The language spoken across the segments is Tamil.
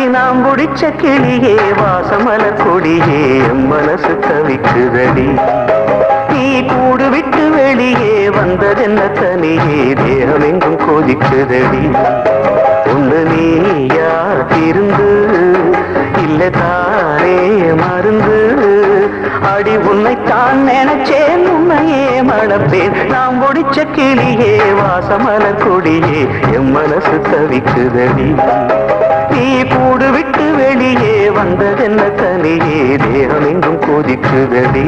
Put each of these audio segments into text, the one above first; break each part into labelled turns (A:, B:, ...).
A: அடி நாம் முடிச்ச கிளியே வாசமலர் கொடியே என் மனசு தவிக்குதடி நீ கூடு விட்டு வெளியே வந்ததென்ன தனியே தேகம் எங்கும் கொதிக்குதடி ஒண்ணு நீயா இருந்து இல்ல தானே மருந்து அடி உன்னைத்தான் நினைச்சேன் உன்னையே மணப்பேன் நாம் முடிச்ச கிளியே வாசமலர் கொடியே என் மனசு தவிக்குதடி நீ கூடு விட்டு வெளியே வந்ததென்ன தனியே தேகம் எங்கும் கொதிக்குதடி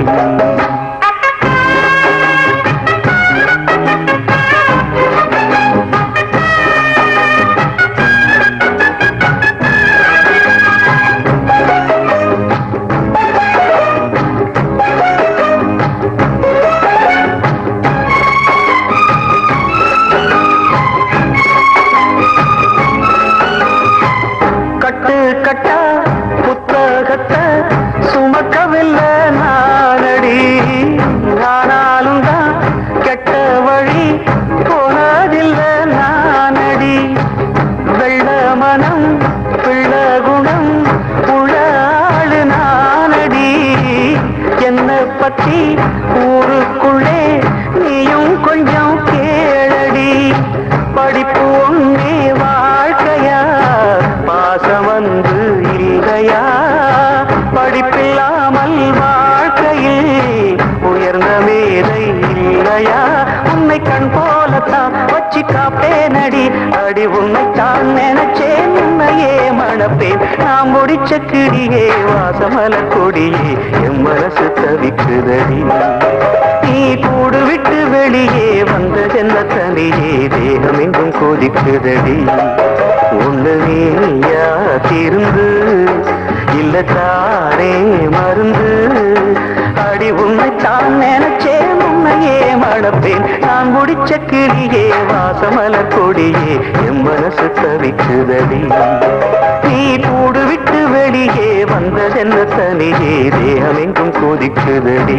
A: கட்டு கட்டா புத்தகத்தை சுமக்கவில்லை நானடி ஆனாலும் தான் கெட்ட வழி போனதில்லை நானடி வெள்ள மனம் பிள்ள குணம் உள்ள ஆளு நானடி என்னை பத்தி ஊருக்குள்ளே நீயும் கொஞ்சம் கேளடி படிப்பு ஒன்னே வாழ்க்கையா பாசம் வந்து இல்லையா படிப்பில்லாமல் வாழ்க்கையில் உயர்ந்த மேதை இல்லையா உன்னை கண் போலத்தான் வச்சு காப்பேனடி அடி உன்னைத்தான் நினைச்சேன் உன்னையே மணப்பேன் நான் முடிச்ச கிடியே வாசமலர் கொடியே என் மனசு தவிக்குதடி நீ கூடு விட்டு வெளியே வந்ததென்ன தனியே தேகம் எங்கும் கொதிக்குதடி ஒண்ணு நீயா திருந்து இல்ல தானே மருந்து அடி உன்னைத்தான் நினைச்சேன் உன்னையே மணப்பேன் நான் முடிச்ச கிளியே வாசமலர் கொடியே என் மனசு தவிக்குதடி நீ கூடு விட்டு வெளியே வந்ததென்ன தனியே தேகம் எங்கும் கொதிக்குதடி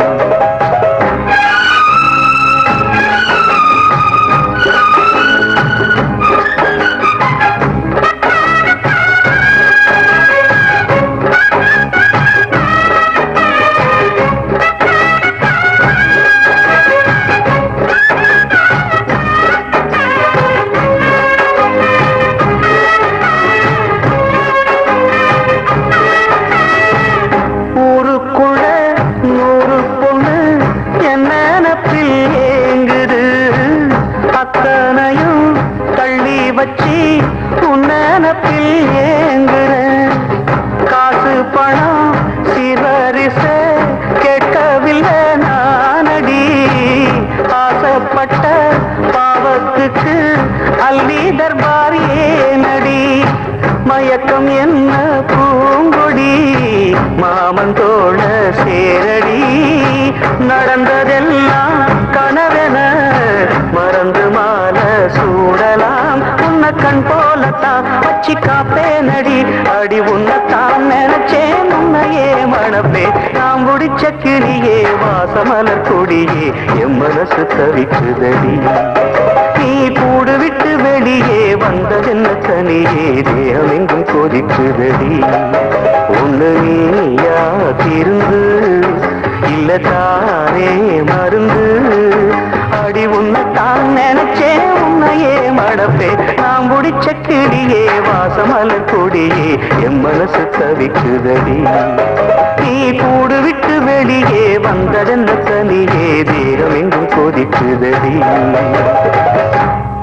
A: ஊருக்குள்ள நூறு பொண்ணு என்ன நினப்பில் ஏங்குது அத்தனையும் தள்ளி வச்சு உன் நினப்பில் ஏங்குறேன் காசு பணம் சிவரிச கேட்கவில்லை நானடி ஆசைப்பட்ட பாவத்துக்கு அள்ளி தர்பார் ஏனடி மயக்கம் என்ன பூங்கொடி மாமன் தோழ சேரடி நடந்ததெல்லாம் கனவென மறந்து மால சூடலாம் உன்னை கண் போலத்தான் வச்சு காப்பேனடி அடி உன்னைத்தான் நினைச்சேன் உன்னையே மணப்பே நாம் முடிச்ச கிளியே வாசமலர் கொடியே என் மனசு தவிக்குதடி நீ கூடு விட்டு வெளியே வந்ததென்ன தனியே தேகம் எங்கும் கொதிக்குதடி ஒண்ணு நீயா திருந்து இல்ல தானே மருந்து அடி உன்னைத்தான் நினைச்சேன் உன்னையே மடப்பே நாம் முடிச்ச கிளியே வாசமலர் கொடியே என் மனசு தவிக்குதடி நீ கூடு விட்டு வெளியே வந்ததென்ன தனியே தேகம் எங்கும் கொதிக்குதடி